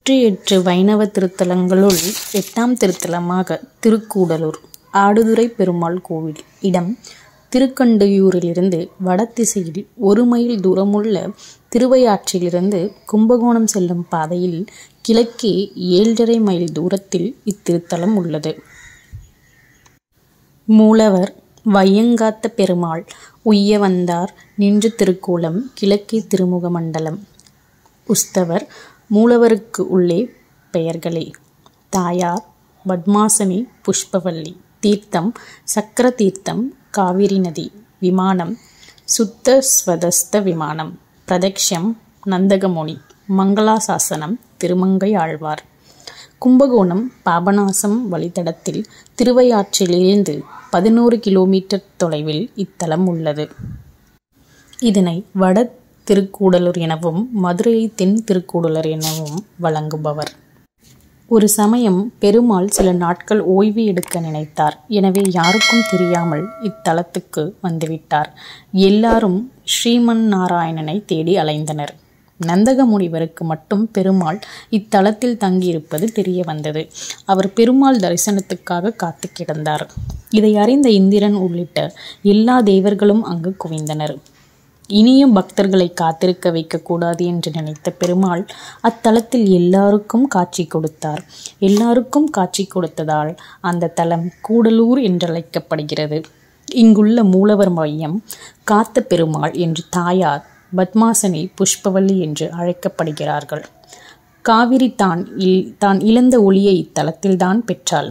நூற்றி எட்டு வைணவ திருத்தலங்களுள் எட்டாம் திருத்தலமாக திருக்கூடலூர் ஆடுதுறை பெருமாள் கோவில் இடம் திருக்கண்டியூரிலிருந்து வடதிசையில் ஒரு மைல் தூரமுள்ள திருவையாற்றிலிருந்து கும்பகோணம் செல்லும் பாதையில் கிழக்கே ஏழரை மைல் தூரத்தில் இத்திருத்தலம் உள்ளது மூலவர் வையங்காத்த பெருமாள் உய்ய வந்தார் நின்று திருக்கோலம் கிழக்கே திருமுக மண்டலம் உஸ்தவர் மூலவருக்கு உள்ளே பெயர்களே தாயார் பத்மாசனி புஷ்பவல்லி தீர்த்தம் சக்கர தீர்த்தம் காவிரி நதி விமானம் சுத்த ஸ்வதஸ்த விமானம் பிரதக்ஷம் நந்தகமுனி மங்களாசாசனம் திருமங்கை ஆழ்வார் கும்பகோணம் பாபநாசம் வழித்தடத்தில் திருவையாற்றிலிருந்து பதினோரு கிலோமீட்டர் தொலைவில் இத்தலம் உள்ளது இதனை வட திருக்கூடலூர் எனவும் மதுரையை தென் திருக்கூடலூர் எனவும் வழங்குபவர் ஒரு சமயம் பெருமாள் சில நாட்கள் ஓய்வு எடுக்க நினைத்தார் எனவே யாருக்கும் தெரியாமல் இத்தலத்துக்கு வந்துவிட்டார் எல்லாரும் ஸ்ரீமன் நாராயணனை தேடி அலைந்தனர் நந்தக முனிவருக்கு மட்டும் பெருமாள் இத்தலத்தில் தங்கியிருப்பது தெரிய வந்தது அவர் பெருமாள் தரிசனத்துக்காக காத்து கிடந்தார் இதை அறிந்த இந்திரன் உள்ளிட்ட எல்லா தேவர்களும் அங்கு குவிந்தனர் இனியும் பக்தர்களை காத்திருக்க வைக்கக்கூடாது என்று நினைத்த பெருமாள் அத்தலத்தில் எல்லாருக்கும் காட்சி கொடுத்தார் எல்லாருக்கும் காட்சி கொடுத்ததால் அந்த தலம் கூடலூர் என்றழைக்கப்படுகிறது இங்குள்ள மூலவர் மையம் காத்த பெருமாள் என்று தாயார் பத்மாசனி புஷ்பவல்லி என்று அழைக்கப்படுகிறார்கள் காவிரி தான் இல் தான் இழந்த ஒளியை இத்தலத்தில்தான் பெற்றாள்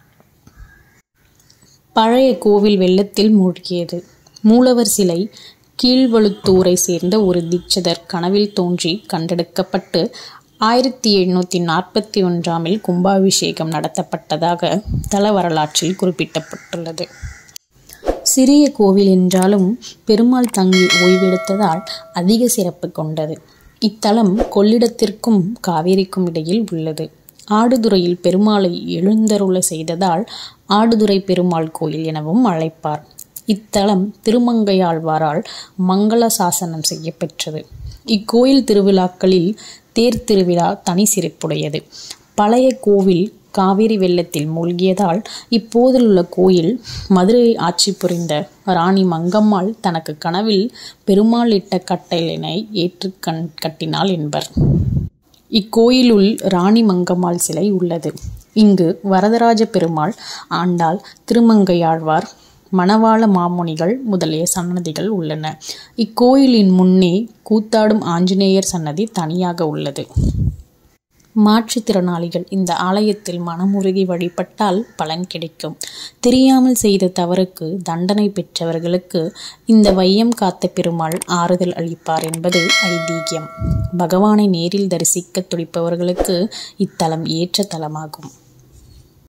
பழைய கோவில் வெள்ளத்தில் மூழ்கியது மூலவர் சிலை கீழ்வழுத்தூரை சேர்ந்த ஒரு தீட்சதர் கனவில் தோன்றி கண்டெடுக்கப்பட்டு ஆயிரத்தி எழுநூற்றி நாற்பத்தி ஒன்றாமில் கும்பாபிஷேகம் நடத்தப்பட்டதாக தல வரலாற்றில் குறிப்பிடப்பட்டுள்ளது சிறிய கோவில் என்றாலும் பெருமாள் தங்கி ஓய்வெடுத்ததால் அதிக சிறப்பு கொண்டது இத்தலம் கொள்ளிடத்திற்கும் காவேரிக்கும் இடையில் உள்ளது ஆடுதுறையில் பெருமாளை எழுந்தருள செய்ததால் ஆடுதுறை பெருமாள் கோயில் எனவும் அழைப்பார் இத்தலம் திருமங்கையாழ்வாரால் மங்கள சாசனம் செய்யப்பெற்றது இக்கோயில் திருவிழாக்களில் தேர் திருவிழா தனி சிறப்புடையது பழைய கோவில் காவிரி வெள்ளத்தில் மூழ்கியதால் இப்போதிலுள்ள கோயில் மதுரையை ஆட்சி புரிந்த ராணி மங்கம்மாள் தனக்கு கனவில் பெருமாள் இட்ட கட்டளினை ஏற்று கண் கட்டினாள் என்பர் இக்கோயிலுள் ராணி மங்கம்மாள் சிலை உள்ளது இங்கு வரதராஜ பெருமாள் ஆண்டாள் திருமங்கையாழ்வார் மணவாள மாமுனிகள் முதலிய சன்னதிகள் உள்ளன இக்கோயிலின் முன்னே கூத்தாடும் ஆஞ்சநேயர் சன்னதி தனியாக உள்ளது மாற்றுத்திறனாளிகள் இந்த ஆலயத்தில் மனமுருகி வழிபட்டால் பலன் கிடைக்கும் தெரியாமல் செய்த தவறுக்கு தண்டனை பெற்றவர்களுக்கு இந்த வையம் காத்த பெருமாள் ஆறுதல் அளிப்பார் என்பது ஐதீகியம் பகவானை நேரில் தரிசிக்க துடிப்பவர்களுக்கு இத்தலம் ஏற்ற தலமாகும்